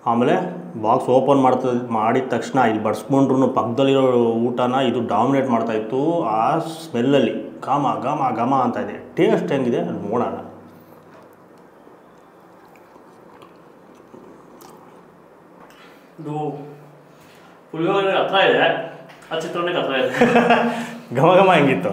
ಆಮೇಲೆ box open ಮಾಡ್ತ ಮಾಡಿದ ತಕ್ಷಣ ಇಲ್ಲಿ ಬಡಿಸ್ಕೊಂಡ್ರು ಪಕ್ಕದಲ್ಲಿರೋ ಊಟನ ಇದು ಡಾಮಿನೇಟ್ ಮಾಡ್ತಾಯಿತ್ತು ಆ ಸ್ಮೆಲ್ಲಲ್ಲಿ ಘಮ ಘಮ ಘಮ ಅಂತ ಇದೆ ಟೇಸ್ಟ್ ಹೆಂಗಿದೆ ಅದು ನೋಡೋಣ ಇದು ಪುಳಿಯೋಗರೆ ಹತ್ರ ಇದೆ ಆ ಚಿತ್ರಾನ್ನಕ್ಕೆ ಹತ್ರ ಇದೆ ಘಮ ಘಮ ಹೆಂಗಿತ್ತು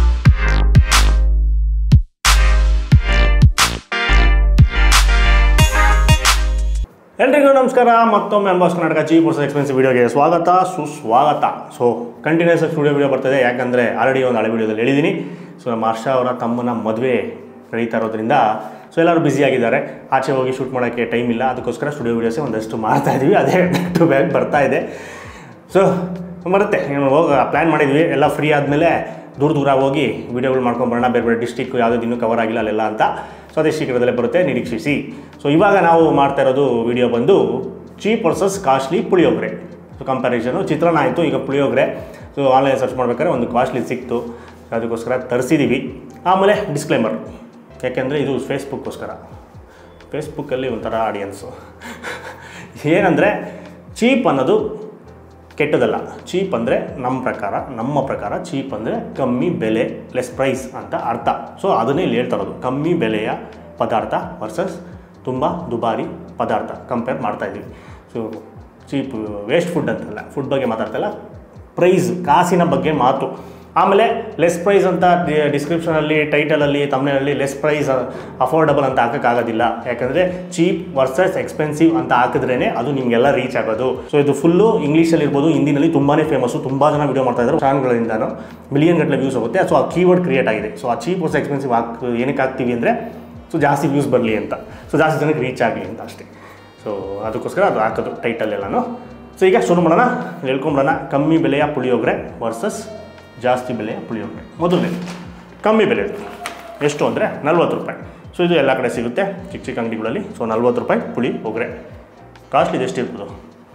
ಎಲ್ರಿಗೂ ನಮಸ್ಕಾರ ಮತ್ತೊಮ್ಮೆ ಎಂಬಾಸ್ ಕರ್ನಾಟಕ ಚೀಪ್ ವರ್ಸ್ ಎಕ್ಸ್ಪೆನ್ಸಿವ್ ವಿಡಿಯೋಗೆ ಸ್ವಾಗತ ಸುಸ್ವಾಗತ ಸೊ ಕಂಟಿನ್ಯೂಸ್ ಸ್ಟುಡಿಯೋ ವಿಡಿಯೋ ಬರ್ತಿದೆ ಯಾಕಂದರೆ ಆಲ್ರೆಡಿ ಒಂದು ಹಳೆ ವಿಡಿಯೋದಲ್ಲಿ ಹೇಳಿದ್ದೀನಿ ಸೊ ನಮ್ಮ ಹರ್ಷ ಅವರ ತಮ್ಮನ ಮದುವೆ ನಡೀತಾ ಇರೋದ್ರಿಂದ ಸೊ ಎಲ್ಲರೂ ಬ್ಯುಸಿ ಆಗಿದ್ದಾರೆ ಆಚೆ ಹೋಗಿ ಶೂಟ್ ಮಾಡೋಕ್ಕೆ ಟೈಮ್ ಇಲ್ಲ ಅದಕ್ಕೋಸ್ಕರ ಸ್ಟುಡಿಯೋ ವೀಡಿಯೋಸೇ ಒಂದಷ್ಟು ಮಾಡ್ತಾ ಇದ್ವಿ ಅದೇ ಟು ಬ್ಯಾಕ್ ಬರ್ತಾ ಇದೆ ಸೊ ಬರುತ್ತೆ ಏನು ಹೋಗಿ ಪ್ಲ್ಯಾನ್ ಮಾಡಿದ್ವಿ ಎಲ್ಲ ಫ್ರೀ ಆದಮೇಲೆ ದೂರ ದೂರ ಹೋಗಿ ವೀಡಿಯೋಗಳು ಮಾಡ್ಕೊಂಬರೋಣ ಬೇರೆ ಬೇರೆ ಡಿಸ್ಟಿಕ್ ಯಾವುದಾದ್ರು ಇನ್ನೂ ಕವರ್ ಆಗಿಲ್ಲ ಅಲ್ಲೆಲ್ಲ ಅಂತ ಸೊ ಅದೇ ಶೀಘ್ರದಲ್ಲೇ ಬರುತ್ತೆ ನಿರೀಕ್ಷಿಸಿ ಸೊ ಇವಾಗ ನಾವು ಮಾಡ್ತಾ ಇರೋದು ವಿಡಿಯೋ ಬಂದು cheap versus costly puliyogare so comparison chitranna ಆಯಿತು ಈಗ ಪುಳಿಯೋಗರೆ ಸೊ ಆನ್ಲೈನ್ ಸರ್ಚ್ ಮಾಡ್ಬೇಕಾದ್ರೆ ಒಂದು ಕಾಸ್ಟ್ಲಿ ಸಿಕ್ತು ಅದಕ್ಕೋಸ್ಕರ ತರಿಸಿದ್ದೀವಿ ಆಮೇಲೆ ಡಿಸ್ಕ್ಲೈಮರ್ ಯಾಕೆಂದರೆ ಇದು ಫೇಸ್ಬುಕ್ಕೋಸ್ಕರ ಫೇಸ್ಬುಕ್ಕಲ್ಲಿ ಒಂಥರ ಆಡಿಯನ್ಸು ಏನಂದರೆ ಚೀಪ್ ಅನ್ನೋದು ಕೆಟ್ಟದಲ್ಲ ಚೀಪ್ ಅಂದರೆ ನಮ್ಮ ಪ್ರಕಾರ ನಮ್ಮ ಪ್ರಕಾರ ಚೀಪ್ ಅಂದರೆ ಕಮ್ಮಿ ಬೆಲೆ ಲೆಸ್ ಪ್ರೈಸ್ ಅಂತ ಅರ್ಥ ಸೊ ಅದನ್ನೇ ಇಲ್ಲಿ ಹೇಳ್ತಾ ಇರೋದು ಕಮ್ಮಿ ಬೆಲೆಯ ಪದಾರ್ಥ ವರ್ಸಸ್ ತುಂಬ ದುಬಾರಿ ಪದಾರ್ಥ ಕಂಪೇರ್ ಮಾಡ್ತಾ ಇದ್ದೀವಿ ಸೊ ಚೀಪ್ ವೇಸ್ಟ್ ಫುಡ್ ಅಂತಲ್ಲ ಫುಡ್ ಬಗ್ಗೆ ಮಾತಾಡ್ತಲ್ಲ ಪ್ರೈಸ್ ಕಾಸಿನ ಬಗ್ಗೆ ಮಾತು ಆಮೇಲೆ ಲೆಸ್ ಪ್ರೈಸ್ ಅಂತ ಡಿಸ್ಕ್ರಿಪ್ಷನಲ್ಲಿ ಟೈಟಲಲ್ಲಿ ತಮ್ಮನಲ್ಲಿ ಲೆಸ್ ಪ್ರೈಸ್ ಅಫೋರ್ಡಬಲ್ ಅಂತ ಹಾಕೋಕ್ಕಾಗೋದಿಲ್ಲ ಯಾಕಂದರೆ ಚೀಪ್ ವರ್ಸಸ್ ಎಕ್ಸ್ಪೆನ್ಸಿವ್ ಅಂತ ಹಾಕಿದ್ರೇ ಅದು ನಿಮಗೆಲ್ಲ ರೀಚ್ ಆಗೋದು ಸೊ ಇದು ಫುಲ್ಲು ಇಂಗ್ಲೀಷಲ್ಲಿ ಇರ್ಬೋದು ಹಿಂದಿನಲ್ಲಿ ತುಂಬಾ ಫೇಮಸ್ಸು ತುಂಬ ಜನ ವೀಡಿಯೋ ಮಾಡ್ತಾ ಇದ್ದಾರೆ ಚಾನಲ್ಗಳಿಂದನೂ ಮಿಲಿಯನ್ ಗಟ್ಟಲೆ ವ್ಯೂಸ್ ಹೋಗುತ್ತೆ ಸೊ ಆ ಕೀವರ್ಡ್ ಕ್ರಿಯೇಟ್ ಆಗಿದೆ ಸೊ ಆ ಚೀಪ್ ವರ್ಸ್ ಎಕ್ಸ್ಪೆನ್ಸಿವ್ ಹಾಕ್ ಏನಕ್ಕೆ ಹಾಕ್ತೀವಿ ಅಂದರೆ ಸೊ ಜಾಸ್ತಿ ವ್ಯೂಸ್ ಬರಲಿ ಅಂತ ಸೊ ಜಾಸ್ತಿ ಜನಕ್ಕೆ ರೀಚ್ ಆಗಲಿ ಅಂತ ಅಷ್ಟೇ ಸೊ ಅದಕ್ಕೋಸ್ಕರ ಅದು ಹಾಕೋದು ಟೈಟಲ್ ಎಲ್ಲನೂ ಸೊ ಈಗ ಶುರು ಮಾಡೋಣ ಹೇಳ್ಕೊಂಬಿಡೋಣ ಕಮ್ಮಿ ಬೆಲೆಯ ಪುಳಿಯೋಗರೆ ವರ್ಸಸ್ ಜಾಸ್ತಿ ಬೆಲೆಯ ಪುಳಿಯೋಗರೆ ಮೊದಲನೇ ಕಮ್ಮಿ ಬೆಲೆ ಎಷ್ಟು ಅಂದರೆ ನಲ್ವತ್ತು ರೂಪಾಯಿ ಸೊ ಇದು ಎಲ್ಲ ಕಡೆ ಸಿಗುತ್ತೆ ಚಿಕ್ಕ ಚಿಕ್ಕ ಅಂಗಡಿಗಳಲ್ಲಿ ಸೊ ನಲ್ವತ್ತು ರೂಪಾಯಿ ಪುಳಿ ಒಗ್ರೆ ಕಾಸ್ಟ್ಲಿ ಎಷ್ಟು ಇರ್ಬೋದು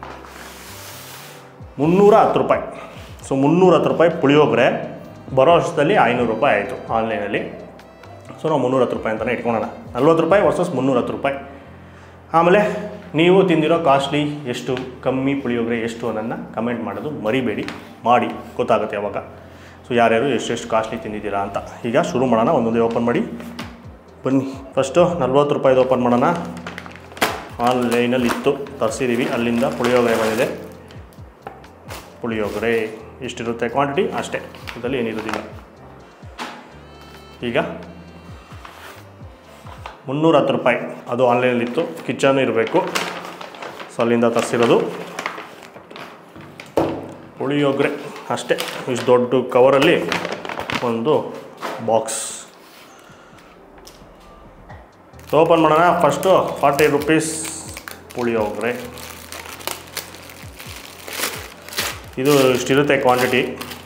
ಮುನ್ನೂರ ಹತ್ತು ರೂಪಾಯಿ ಸೊ ಮುನ್ನೂರ ಹತ್ತು ರೂಪಾಯಿ ಪುಳಿಯೋಗರೆ ಬರೋ ವರ್ಷದಲ್ಲಿ ಐನೂರು ರೂಪಾಯಿ ಆಯಿತು ಆನ್ಲೈನಲ್ಲಿ ಸೊ ನಾವು ಮುನ್ನೂರ ಹತ್ತು ರೂಪಾಯಿ ಅಂತಲೇ ಇಟ್ಕೊಳ್ಳೋಣ ನಲ್ವತ್ತು ರೂಪಾಯಿ ವರ್ಸಸ್ ಮುನ್ನೂರ ಹತ್ತು ರೂಪಾಯಿ ಆಮೇಲೆ ನೀವು ತಿಂದಿರೋ ಕಾಸ್ಟ್ಲಿ ಎಷ್ಟು ಕಮ್ಮಿ ಪುಳಿಯೋಗರೆ ಎಷ್ಟು ಅನ್ನೋದನ್ನ ಕಮೆಂಟ್ ಮಾಡೋದು ಮರಿಬೇಡಿ ಮಾಡಿ ಗೊತ್ತಾಗುತ್ತೆ ಅವಾಗ ಸೊ ಯಾರ್ಯಾರು ಎಷ್ಟೆಷ್ಟು ಕಾಸ್ಟ್ಲಿ ತಿಂದಿದ್ದೀರಾ ಅಂತ ಈಗ ಶುರು ಮಾಡೋಣ ಒಂದೊಂದೇ ಓಪನ್ ಮಾಡಿ ಬನ್ನಿ ಫಸ್ಟು ನಲ್ವತ್ತು ರೂಪಾಯಿದು ಓಪನ್ ಮಾಡೋಣ ಆನ್ಲೈನಲ್ಲಿ ಇತ್ತು ತರಿಸಿದ್ದೀವಿ ಅಲ್ಲಿಂದ ಪುಳಿಯೋಗರೆ ಬಂದಿದೆ ಪುಳಿಯೋಗರೆ ಎಷ್ಟಿರುತ್ತೆ ಕ್ವಾಂಟಿಟಿ ಅಷ್ಟೇ ಇದರಲ್ಲಿ ಏನಿರೋದಿಲ್ಲ ಈಗ ಮುನ್ನೂರ ಹತ್ತು ರೂಪಾಯಿ ಅದು ಆನ್ಲೈನಲ್ಲಿತ್ತು ಕಿಚನ್ ಇರಬೇಕು ಸೊ ಅಲ್ಲಿಂದ ತರಿಸಿರೋದು ಪುಳಿಯೋಗರೆ ಅಷ್ಟೇ ಇಷ್ಟು ದೊಡ್ಡ ಕವರಲ್ಲಿ ಒಂದು ಬಾಕ್ಸ್ ಓಪನ್ ಮಾಡೋಣ ಫಸ್ಟು ಫಾರ್ಟಿ ರುಪೀಸ್ ಪುಳಿಯೋಗರೆ ಇದು ಇಷ್ಟಿರುತ್ತೆ ಕ್ವಾಂಟಿಟಿ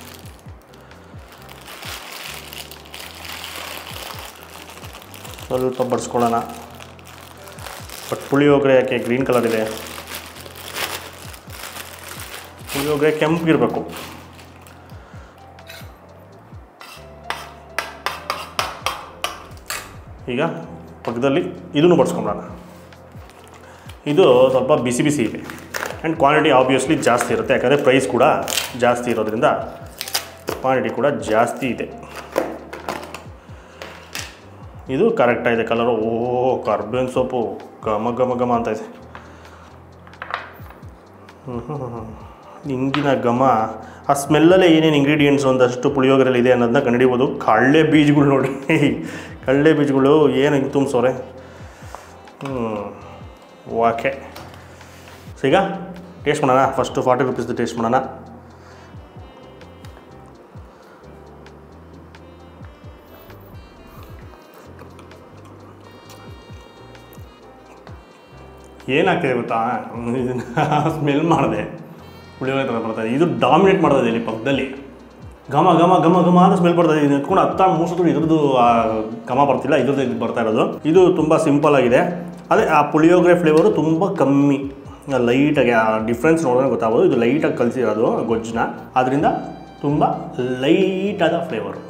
ಸ್ವಲ್ಪ ಬಡಿಸ್ಕೊಳ್ಳೋಣ ಬಟ್ ಪುಳಿಯೋಗರೆ ಯಾಕೆ ಗ್ರೀನ್ ಕಲರ್ ಇದೆ ಪುಳಿಯೋಗರೆ ಕೆಂಪಿಗಿರಬೇಕು ಈಗ ಪಕ್ಕದಲ್ಲಿ ಇದನ್ನು ಬಡಿಸ್ಕೊಂಬಿಡೋಣ ಇದು ಸ್ವಲ್ಪ ಬಿಸಿ ಬಿಸಿ ಇದೆ ಆ್ಯಂಡ್ ಕ್ವಾಂಟಿಟಿ ಆಬ್ವಿಯಸ್ಲಿ ಜಾಸ್ತಿ ಇರುತ್ತೆ ಯಾಕಂದರೆ ಪ್ರೈಸ್ ಕೂಡ ಜಾಸ್ತಿ ಇರೋದ್ರಿಂದ ಕ್ವಾಂಟಿಟಿ ಕೂಡ ಜಾಸ್ತಿ ಇದೆ ಇದು ಕರೆಕ್ಟಾಗಿದೆ ಕಲರು ಓ ಕರ್ಬೇವಿನ ಸೊಪ್ಪು ಘಮ ಘಮ ಘಮ ಅಂತ ಇದೆ ಹ್ಮ್ ಹ್ಮ್ ಹ್ಮ್ ಹ್ಮ್. ಹಿಂಗಿನ ಘಮ ಆ ಸ್ಮೆಲ್ಲಲ್ಲೇ ಏನೇನು ಇಂಗ್ರೀಡಿಯೆಂಟ್ಸ್ ಒಂದಷ್ಟು ಪುಳಿಯೋಗರೆಯಲ್ಲಿ ಇದೆ ಅನ್ನೋದನ್ನ ಕಂಡುಹಿಡಿಬೋದು ಕಳ್ಳೆ ಬೀಜಗಳು ನೋಡಿ ಕಳ್ಳೆ ಬೀಜಗಳು ಏನು ಹಿಂಗೆ ತುಂಬಿಸೋರೆ ಹ್ಞೂ ಓಕೆ ಸೊ ಈಗ ಟೇಸ್ಟ್ ಮಾಡೋಣ ಫಸ್ಟು ಫಾರ್ಟಿ ರುಪೀಸ್ದು ಟೇಸ್ಟ್ ಮಾಡೋಣ ಏನಾಗ್ತಿದೆ ಗೊತ್ತಾ ಸ್ಮೆಲ್ ಮಾಡಿದೆ ಪುಳಿಯೋಗರೆ ಥರ ಬರ್ತಾ ಇದೆ ಇದು ಡಾಮಿನೇಟ್ ಮಾಡ್ತಾ ಇದೆ ಇಲ್ಲಿ ಪಕ್ಕದಲ್ಲಿ ಘಮ ಘಮ ಘಮ ಘಮ ಅಂತ ಸ್ಮೆಲ್ ಬರ್ತಾ ಇದೆ ಇದನ್ನ ಎತ್ಕೊಂಡು ಹತ್ತ ಮೂಸಿದ್ರು ಇದ್ರದ್ದು ಆ ಘಮ ಬರ್ತಿಲ್ಲ ಇದ್ರದ್ದು ಇದು ಬರ್ತಾ ಇರೋದು ಇದು ತುಂಬ ಸಿಂಪಲ್ ಆಗಿದೆ ಅದೇ ಆ ಪುಳಿಯೋಗರೆ ಫ್ಲೇವರು ತುಂಬ ಕಮ್ಮಿ ಲೈಟಾಗಿ ಆ ಡಿಫ್ರೆನ್ಸ್ ನೋಡಿದ್ರೆ ಗೊತ್ತಾಗೋದು ಇದು ಲೈಟಾಗಿ ಕಲಿಸಿರೋದು ಗೊಜ್ಜನ್ನ ಆದ್ದರಿಂದ ತುಂಬ ಲೈಟಾದ ಫ್ಲೇವರು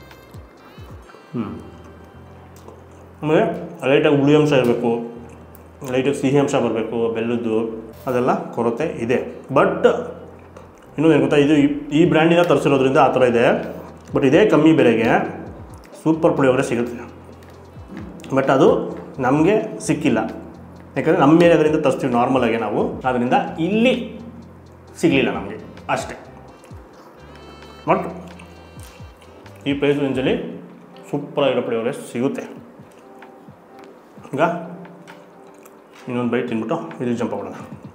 ಹ್ಞೂ ಆಮೇಲೆ ಲೈಟಾಗಿ ಹುಳಿ ಅಂಶ ಇರಬೇಕು ಲೈಟಾಗಿ ಸಿಹಿ ಅಂಶ ಬರಬೇಕು ಬೆಲ್ಲದ್ದು ಅದೆಲ್ಲ ಕೊರತೆ ಇದೆ ಬಟ್ ಇನ್ನೂ ಏನು ಗೊತ್ತಾ ಇದು ಈ- ಈ ಬ್ರ್ಯಾಂಡಿಂದ ತರಿಸಿರೋದ್ರಿಂದ ಆ ಥರ ಇದೆ ಬಟ್ ಇದೇ ಕಮ್ಮಿ ಬೆಲೆಗೆ ಸೂಪರ್ ಪುಳಿಯೋಗರೆ ಸಿಗುತ್ತೆ ಬಟ್ ಅದು ನಮಗೆ ಸಿಕ್ಕಿಲ್ಲ ಯಾಕಂದರೆ ನಮ್ಮ ಮೇಲೆ ಅದರಿಂದ ತರಿಸ್ತೀವಿ ನಾರ್ಮಲಾಗಿ ನಾವು ಅದರಿಂದ ಇಲ್ಲಿ ಸಿಗಲಿಲ್ಲ ನಮಗೆ ಅಷ್ಟೇ ಬಟ್ ಈ ಪ್ರೈಸ್ ರೇಂಜಲ್ಲಿ ಸೂಪರಾಗಿರೋ ಪುಳಿಯೋಗರೆ ಸಿಗುತ್ತೆ ಈಗ ಇನ್ನೊಂದು ಬೈಟ್ ತಿಂದ್ಬಿಟ್ಟು ಇದು ಜಂಪ್ ಮಾಡೋಣ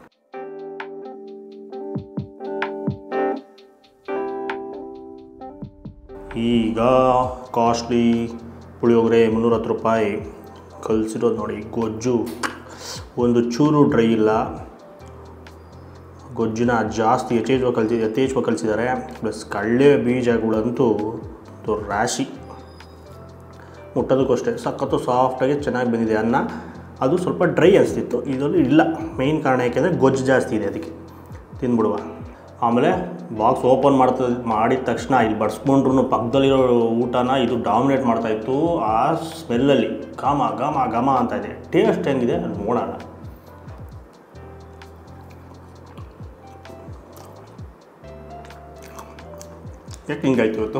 ಈಗ ಕಾಸ್ಟ್ಲಿ ಪುಳಿಯೋಗರೆ ಮುನ್ನೂರತ್ತು ರೂಪಾಯಿ ಕಲಿಸಿರೋದು ನೋಡಿ ಗೊಜ್ಜು ಒಂದು ಚೂರು ಡ್ರೈ ಇಲ್ಲ ಗೊಜ್ಜನ್ನ ಜಾಸ್ತಿ ಯಥೇಚ್ಛವಾಗಿ ಕಲ್ಸಿ ಯಥೇಚ್ಛವಾಗಿ ಕಲಿಸಿದ್ದಾರೆ ಪ್ಲಸ್ ಕಳ್ಳೆ ಬೀಜಗಳಂತೂ ಇದು ರಾಶಿ ಮುಟ್ಟೋದಕ್ಕೂ ಅಷ್ಟೇ ಸಖತ್ತು ಸಾಫ್ಟಾಗಿ ಚೆನ್ನಾಗಿ ಬಂದಿದೆ ಅನ್ನ ಅದು ಸ್ವಲ್ಪ ಡ್ರೈ ಅನಿಸ್ತಿತ್ತು ಇದರಲ್ಲಿ ಇಲ್ಲ ಮೇಯ್ನ್ ಕಾರಣ ಯಾಕೆಂದರೆ ಗೊಜ್ಜು ಜಾಸ್ತಿ ಇದೆ ಅದಕ್ಕೆ ತಿಂದ್ಬಿಡುವ ಆಮೇಲೆ ಬಾಕ್ಸ್ ಓಪನ್ ಮಾಡ್ತ ಮಾಡಿದ ತಕ್ಷಣ ಇಲ್ಲಿ ಬಡಿಸ್ಕೊಂಡ್ರು ಪಕ್ಕದಲ್ಲಿರೋ ಊಟನ ಇದು ಡಾಮಿನೇಟ್ ಮಾಡ್ತಾಯಿತ್ತು ಆ ಸ್ಮೆಲ್ಲಲ್ಲಿ ಘಮ ಘಮ ಘಮ ಅಂತ ಇದೆ ಟೇಸ್ಟ್ ಹೆಂಗಿದೆ ಅದು ನೋಡೋಣ ಯಾಕೆ ಹಿಂಗಾಯ್ತು ಇವತ್ತು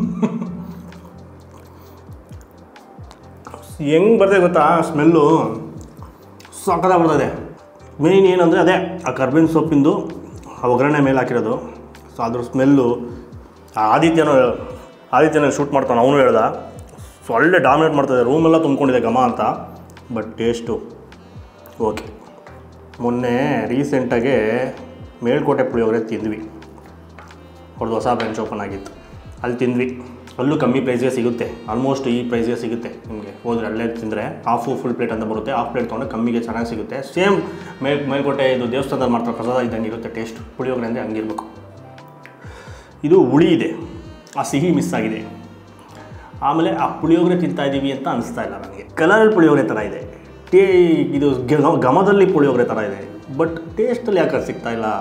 ಹೆಂಗೆ ಬರ್ತದೆ ಗೊತ್ತಾ ಸ್ಮೆಲ್ಲು ಸಕ್ಕತ್ತಾಗಿ ಬರ್ತದೆ ಮೇಯ್ನ್ ಏನಂದರೆ ಅದೇ ಆ ಕರ್ಬೇವಿನ ಸೊಪ್ಪಿಂದು ಆ ಒಗ್ಗರಣೆ ಮೇಲೆ ಹಾಕಿರೋದು ಸೊ ಅದ್ರ ಸ್ಮೆಲ್ಲು ಆದಿತ್ಯನೋ ಆದಿತ್ಯನ ಶೂಟ್ ಮಾಡ್ತಾನೆ ಅವನು ಹೇಳ್ದ ಸೊ ಒಳ್ಳೆ ಡಾಮಿನೇಟ್ ಮಾಡ್ತದೆ ರೂಮೆಲ್ಲ ತುಂಬ್ಕೊಂಡಿದೆ ಘಮ ಅಂತ ಬಟ್ ಟೇಸ್ಟು ಓಕೆ ಮೊನ್ನೆ ರೀಸೆಂಟಾಗೆ ಮೇಲ್ಕೋಟೆ ಪುಳಿಯೋಗರೆ ತಿಂದ್ವಿ ಅವ್ರದ್ದು ಹೊಸ ಬ್ರಾಂಚ್ ಓಪನ್ ಆಗಿತ್ತು ಅಲ್ಲಿ ತಿಂದ್ವಿ ಅಲ್ಲೂ ಕಮ್ಮಿ ಪ್ರೈಸ್ಗೆ ಸಿಗುತ್ತೆ ಆಲ್ಮೋಸ್ಟ್ ಈ ಪ್ರೈಸ್ಗೆ ಸಿಗುತ್ತೆ ನಿಮಗೆ ಹೋದ್ರೆ ಅಲ್ಲೇ ತಿಂದರೆ ಹಾಫು ಫುಲ್ ಪ್ಲೇಟ್ ಅಂತ ಬರುತ್ತೆ ಹಾಫ್ ಪ್ಲೇಟ್ ತೊಗೊಂಡ್ರೆ ಕಮ್ಮಿಗೆ ಚೆನ್ನಾಗಿ ಸಿಗುತ್ತೆ ಸೇಮ್ ಮೇಲ್ ಮೇಲ್ಕೋಟೆ ಇದು ದೇವಸ್ಥಾನದಲ್ಲಿ ಮಾಡ್ತಾರೆ ಪ್ರಸಾದ ಇದ್ದಂಗೆ ಇರುತ್ತೆ ಟೇಸ್ಟ್ ಪುಳಿಯೋಗರೆ ಅಂದರೆ ಹಂಗಿರ್ಬೇಕು ಇದು ಹುಳಿ ಇದೆ ಆ ಸಿಹಿ ಮಿಸ್ ಆಗಿದೆ ಆಮೇಲೆ ಆ ಪುಳಿಯೋಗರೆ ತಿಂತಾ ಇದ್ದೀವಿ ಅಂತ ಅನಿಸ್ತಾ ಇಲ್ಲ ನನಗೆ ಕಲರ್ ಪುಳಿಯೋಗರೆ ಥರ ಇದೆ ಟೇ ಇದು ಗ- ಘಮದಲ್ಲಿ ಪುಳಿಯೋಗರೆ ಥರ ಇದೆ ಬಟ್ ಟೇಸ್ಟಲ್ಲಿ ಯಾಕೆ ಸಿಗ್ತಾ ಇಲ್ಲ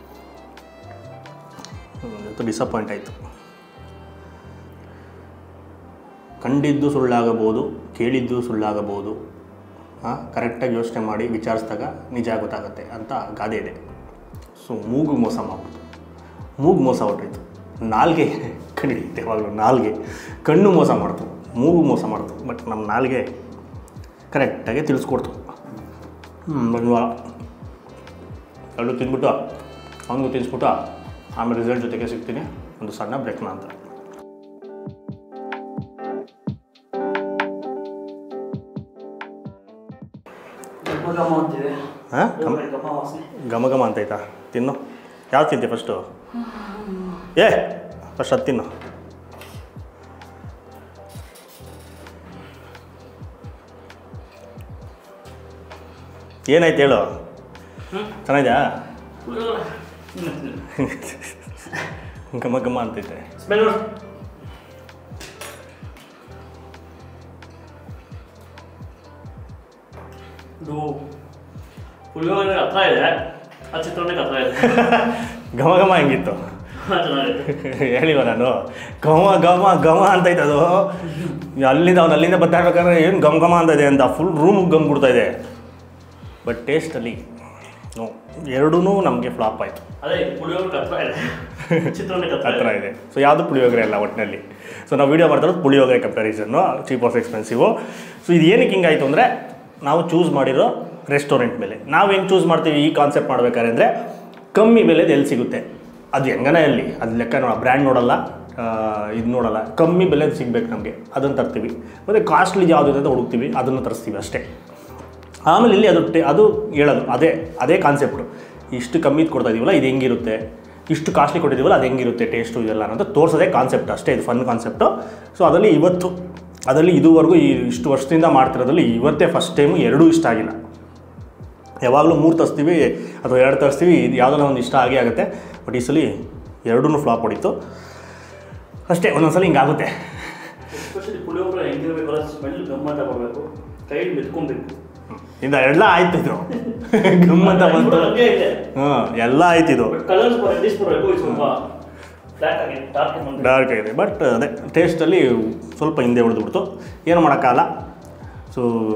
ಡಿಸಪಾಯಿಂಟ್ ಆಯಿತು ಕಂಡಿದ್ದು ಸುಳ್ಳಾಗಬಹುದು ಕೇಳಿದ್ದು ಸುಳ್ಳಾಗಬಹುದು ಕರೆಕ್ಟಾಗಿ ಯೋಚನೆ ಮಾಡಿ ವಿಚಾರಿಸಿದಾಗ ನಿಜ ಗೊತ್ತಾಗುತ್ತೆ ಅಂತ ಗಾದೆ ಇದೆ ಸೊ ಮೂಗು ಮೋಸ ಮಾಡ್ಬಿಡ್ತು ಮೂಗು ಮೋಸ ಹೊರಟಾಯ್ತು ನಾಲ್ಗೆ ಕಂಡಿಡಿಯುತ್ತೆ ಯಾವಾಗಲೂ ನಾಲ್ಗೆ ಕಣ್ಣು ಮೋಸ ಮಾಡ್ತು ಮೂಗು ಮೋಸ ಮಾಡ್ತು ಬಟ್ ನಮ್ಮ ನಾಲ್ಗೆ ಕರೆಕ್ಟಾಗಿ ತಿಳಿಸ್ಕೊಡ್ತು ಹ್ಞೂ ಬಂದ್ವಾರ ಎರಡು ತಿಂದ್ಬಿಟ್ಟು ಅವನಿಗೂ ತಿನ್ಸ್ಬಿಟ್ಟು ಆಮೇಲೆ ರಿಸಲ್ಟ್ ಜೊತೆಗೆ ಸಿಗ್ತೀನಿ ಒಂದು ಸಣ್ಣ ಬ್ರೇಕ್ನ ಅಂತ ಘಮ ಘಮ ಅಂತಿದೆ ಹಾಂ ಘಮ ಘಮ ವಾಸನೆ ಘಮ ಘಮ ಅಂತೈತಾ ತಿನ್ನು ಯಾವ್ದು ತಿಂತೆ ಫಸ್ಟು ಏ ಫಸ್ಟ್ ಅದು ತಿನ್ನು ಏನಾಯ್ತು ಹೇಳು ಚೆನ್ನಾಗಿದೆಯಾ ಘಮ ಘಮ ಅಂತೈತೆ ಸ್ಮೆಲ್ ಇದು ಪುಳಿಯೋಗರೆ ಹತ್ರ ಇದೆ ಆ ಚಿತ್ರಾನ್ನಕ್ಕೆ ಹತ್ರ ಇದೆ ಘಮ ಘಮ ಹೆಂಗಿತ್ತು ಚೆನ್ನಾಗಿದೆ ಹೇಳಿವ ನಾನು ಘಮ ಘಮ ಘಮ ಅಂತೈತೆ ಅದು ಅಲ್ಲಿಂದ ಅವ್ನು ಅಲ್ಲಿಂದ ಬರ್ಬೇಕಾದ್ರೆ ಏನು ಘಮ ಘಮ ಅಂತ ಇದೆ ಅಂತ ಫುಲ್ ರೂಮ್ ಗಮ್ ಬಿಡ್ತಾ ಇದೆ ಬಟ್ ಟೇಸ್ಟಲ್ಲಿ ನೋ ಎರಡೂ ನಮಗೆ ಫ್ಲಾಪ್ ಆಯಿತು ಅದೇ ಪುಳಿಯೋಗರೆ ಹತ್ರ ಇದೆ ಚಿತ್ರಾನ್ನಕ್ಕೆ ಹತ್ರ ಹತ್ರ ಇದೆ ಇದೆ ಸೊ ಯಾವುದು ಪುಳಿಯೋಗರೆ ಅಲ್ಲ ಒಟ್ಟಿನಲ್ಲಿ ಸೊ ನಾವು ವೀಡಿಯೋ ಮಾಡ್ತಿರೋದು puliyogare comparison cheap of expensive so ಇದು ಏನಕ್ಕೆ ಹಿಂಗಾಯಿತು ಅಂದರೆ ನಾವು ಚೂಸ್ ಮಾಡಿರೋ ರೆಸ್ಟೋರೆಂಟ್ ಮೇಲೆ ನಾವು ಹೆಂಗೆ ಚೂಸ್ ಮಾಡ್ತೀವಿ ಈ ಕಾನ್ಸೆಪ್ಟ್ ಮಾಡ್ಬೇಕಾದ್ರೆ ಅಂದರೆ ಕಮ್ಮಿ ಬೆಲೆದು ಎಲ್ಲಿ ಸಿಗುತ್ತೆ ಅದು ಹೆಂಗನೇ ಅಲ್ಲಿ ಅದು ಲೆಕ್ಕ ನೋಡ ಬ್ರ್ಯಾಂಡ್ ನೋಡಲ್ಲ ಇದು ನೋಡಲ್ಲ ಕಮ್ಮಿ ಬೆಲೆದು ಸಿಗ್ಬೇಕು ನಮಗೆ ಅದನ್ನು ತರ್ತೀವಿ ಮತ್ತು ಕಾಸ್ಟ್ಲಿ ಯಾವುದು ಅಂತ ಹುಡುಕ್ತೀವಿ ಅದನ್ನು ತರಿಸ್ತೀವಿ ಅಷ್ಟೇ ಆಮೇಲೆ ಇಲ್ಲಿ ಅದು ಟೇ ಅದು ಹೇಳೋದು ಅದೇ ಅದೇ ಕಾನ್ಸೆಪ್ಟು ಇಷ್ಟು ಕಮ್ಮಿದು ಕೊಡ್ತಾ ಇದೀವಲ್ಲ ಇದು ಹೆಂಗಿರುತ್ತೆ ಇಷ್ಟು ಕಾಸ್ಟ್ಲಿ ಕೊಟ್ಟಿದ್ದೀವಲ್ಲ ಅದು ಹೆಂಗಿರುತ್ತೆ ಟೇಸ್ಟು ಇದೆಲ್ಲ ಅನ್ನೋದು ತೋರಿಸೋದೇ ಕಾನ್ಸೆಪ್ಟ್ ಅಷ್ಟೇ ಇದು ಫನ್ ಕಾನ್ಸೆಪ್ಟು ಸೊ ಅದರಲ್ಲಿ ಇವತ್ತು ಅದರಲ್ಲಿ ಇದುವರೆಗೂ ಈ ಇಷ್ಟು ವರ್ಷದಿಂದ ಮಾಡ್ತಿರೋದ್ರಲ್ಲಿ ಇವತ್ತೇ ಫಸ್ಟ್ ಟೈಮು ಎರಡೂ ಇಷ್ಟ ಆಗಿಲ್ಲ ಯಾವಾಗಲೂ ಮೂರು ತರಿಸ್ತೀವಿ ಅಥವಾ ಎರಡು ತರಿಸ್ತೀವಿ ಇದು ಯಾವುದೋ ಒಂದು ಇಷ್ಟ ಆಗೇ ಆಗುತ್ತೆ ಬಟ್ ಈ ಸಲ ಎರಡೂ ಫ್ಲಾಪ್ ಹೊಡಿತು ಅಷ್ಟೇ ಒಂದೊಂದ್ಸಲ ಹಿಂಗಾಗುತ್ತೆ ಎಸ್ಪೆಷಲಿ ಪುಳಿಯೋಗರೆ ಹೆಂಗಿರ್ಬೇಕಲ್ಲ ಸ್ಮೆಲ್ ಗಮ್ಮತ್ತ ಬರಬೇಕು ಕೈಲಿ ಮೆತ್ಕೊಬೇಕು ಇಂದ ಎಲ್ಲ ಆಯ್ತು ಇದು ಗಮ್ಮತ್ತ ಬಂತು ಹಂಗೆ ಇದೆ ಹಾಂ ಎಲ್ಲ ಆಯ್ತು ಇದು ಬಟ್ ಕಲರ್ಸ್ ಡಿಶ್ ಬರಬೇಕು ಇದು ಸ್ವಲ್ಪ ಫ್ಲಾಟ್ ಆಗಿ ಡಾರ್ಕ್ ಬಂದು ಡಾರ್ಕ್ ಆಗಿದೆ ಬಟ್ ಅದೇ ಟೇಸ್ಟಲ್ಲಿ ಸ್ವಲ್ಪ ಹಿಂದೆ ಉಳಿದ್ಬಿಡ್ತು ಏನು ಮಾಡೋಕ್ಕಾಗಲ್ಲ ಸೊ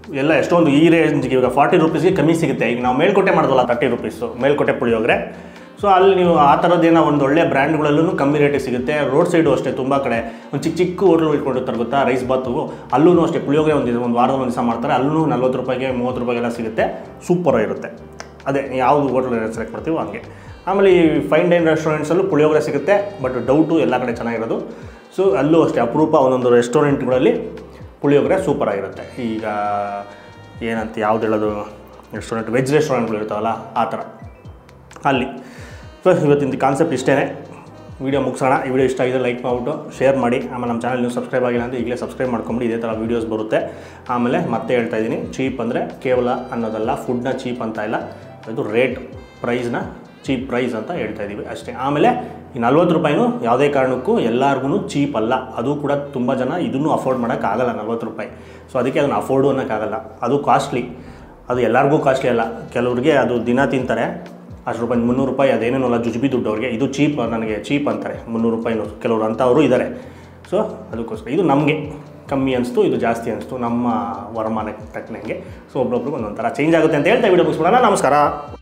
ಎಲ್ಲ ಎಷ್ಟೊಂದು ಈ ರೇಂಜ್ಗೆ ಇವಾಗ ಫಾರ್ಟಿ ರುಪೀಸ್ಗೆ ಕಮ್ಮಿ ಸಿಗುತ್ತೆ ಈಗ ನಾವು ಮೇಲ್ಕೋಟೆ ಮಾಡೋದಲ್ಲ thirty rupees Melkote puliyogare so ಅಲ್ಲಿ ನೀವು ಆ ಥರದ್ದೇನೋ ಒಂದು ಒಳ್ಳೆ ಬ್ರ್ಯಾಂಡ್ಗಳಲ್ಲೂ ಕಮ್ಮಿ ರೇಟಿಗೆ ಸಿಗುತ್ತೆ ರೋಡ್ ಸೈಡು ಅಷ್ಟೇ ತುಂಬ ಕಡೆ ಒಂದು ಚಿಕ್ಕ ಚಿಕ್ಕ ಹೋಟ್ಲು ಇಟ್ಕೊಂಡಿರ್ತಾರೆ ಗೊತ್ತಾ ರೈಸ್ ಬಾತು ಅಲ್ಲೂ ಅಷ್ಟೇ ಪುಳಿಯೋಗರೆ ಒಂದು ಒಂದು ವಾರದ ಒಂದು ದಿವಸ ಮಾಡ್ತಾರೆ ಅಲ್ಲೂ ನಲ್ವತ್ತು ರೂಪಾಯಿಗೆ ಮೂವತ್ತು ರೂಪಾಯಿಗೆಲ್ಲ ಸಿಗುತ್ತೆ ಸೂಪರಾಗಿರುತ್ತೆ ಅದೇ ಯಾವುದು ಹೋಟ್ಲ್ ಸೆಲೆಕ್ಟ್ ಮಾಡ್ತೀವೋ ಹಂಗೆ ಆಮೇಲೆ ಈ ಫೈನ್ ಡೈನ್ ರೆಸ್ಟೋರೆಂಟ್ಸಲ್ಲೂ ಪುಳಿಯೋಗರೆ ಸಿಗುತ್ತೆ ಬಟ್ ಡೌಟು ಎಲ್ಲ ಕಡೆ ಚೆನ್ನಾಗಿರೋದು ಸೊ ಅಲ್ಲೂ ಅಷ್ಟೇ ಅಪರೂಪ ಒಂದೊಂದು ರೆಸ್ಟೋರೆಂಟ್ಗಳಲ್ಲಿ ಪುಳಿಯೋಗರೆ ಸೂಪರಾಗಿರುತ್ತೆ ಈಗ ಏನಂತ ಯಾವ್ದು ಹೇಳೋದು ರೆಸ್ಟೋರೆಂಟ್ ವೆಜ್ ರೆಸ್ಟೋರೆಂಟ್ಗಳು ಇರ್ತಾವಲ್ಲ ಆ ಥರ ಅಲ್ಲಿ ಸೊ ಇವತ್ತಿನ ಕಾನ್ಸೆಪ್ಟ್ ಇಷ್ಟೇ ವಿಡಿಯೋ ಮುಗಿಸೋಣ ಈ ವಿಡಿಯೋ ಇಷ್ಟ ಆಗಿದೆ ಲೈಕ್ ಮಾಡಿಬಿಟ್ಟು ಶೇರ್ ಮಾಡಿ ಆಮೇಲೆ ನಮ್ಮ ಚಾನಲ್ ನೀವು ಸಬ್ಸ್ಕ್ರೈಬ್ ಆಗಿಲ್ಲ ಅಂದರೆ ಈಗಲೇ ಸಬ್ಸ್ಕ್ರೈಬ್ ಮಾಡ್ಕೊಂಬಿಡಿ ಇದೇ ಥರ ವೀಡಿಯೋಸ್ ಬರುತ್ತೆ ಆಮೇಲೆ ಮತ್ತೆ ಹೇಳ್ತಾ ಇದ್ದೀನಿ ಚೀಪ್ ಅಂದರೆ ಕೇವಲ ಅನ್ನೋದಲ್ಲ ಫುಡ್ನ ಚೀಪ್ ಅಂತ ಇಲ್ಲ ಅದು ರೇಟ್ ಪ್ರೈಸ್ನ ಚೀಪ್ ಪ್ರೈಸ್ ಅಂತ ಹೇಳ್ತಾ ಇದ್ದೀವಿ ಅಷ್ಟೇ ಆಮೇಲೆ ಈ ನಲ್ವತ್ತು ರೂಪಾಯಿನೂ ಯಾವುದೇ ಕಾರಣಕ್ಕೂ ಎಲ್ಲರಿಗೂ ಚೀಪ್ ಅಲ್ಲ ಅದು ಕೂಡ ತುಂಬ ಜನ ಇದನ್ನು ಅಫೋರ್ಡ್ ಮಾಡೋಕ್ಕಾಗಲ್ಲ ನಲ್ವತ್ತು ರೂಪಾಯಿ ಸೊ ಅದಕ್ಕೆ ಅದನ್ನು ಅಫೋರ್ಡು ಅನ್ನೋಕ್ಕಾಗಲ್ಲ ಅದು ಕಾಸ್ಟ್ಲಿ ಅದು ಎಲ್ಲರಿಗೂ ಕಾಸ್ಟ್ಲಿ ಅಲ್ಲ ಕೆಲವ್ರಿಗೆ ಅದು ದಿನ ತಿಂತಾರೆ ಅಷ್ಟು ರೂಪಾಯಿ ಮುನ್ನೂರು ರೂಪಾಯಿ ಅದೇನೇನೋ ಅಲ್ಲ ಜುಜುಬಿ ದುಡ್ಡು ಅವ್ರಿಗೆ ಇದು ಚೀಪ್ ನನಗೆ ಚೀಪ್ ಅಂತಾರೆ ಮುನ್ನೂರು ರೂಪಾಯಿನೂ ಕೆಲವರು ಅಂಥವರು ಇದ್ದಾರೆ ಸೊ ಅದಕ್ಕೋಸ್ಕರ ಇದು ನಮಗೆ ಕಮ್ಮಿ ಅನಿಸ್ತು ಇದು ಜಾಸ್ತಿ ಅನಿಸ್ತು ನಮ್ಮ ವರಮಾನಕ್ಕೆ ತಕ್ಕನಂಗೆ ಸೊ ಒಬ್ರೊಬ್ರಿಗೆ ಒಂದೊಂದು ಥರ ಚೇಂಜ್ ಆಗುತ್ತೆ ಅಂತ ಹೇಳ್ತಾ ವಿಡಿಯೋ ಮುಗಿಸ್ಬಿಡೋಣ ನಮಸ್ಕಾರ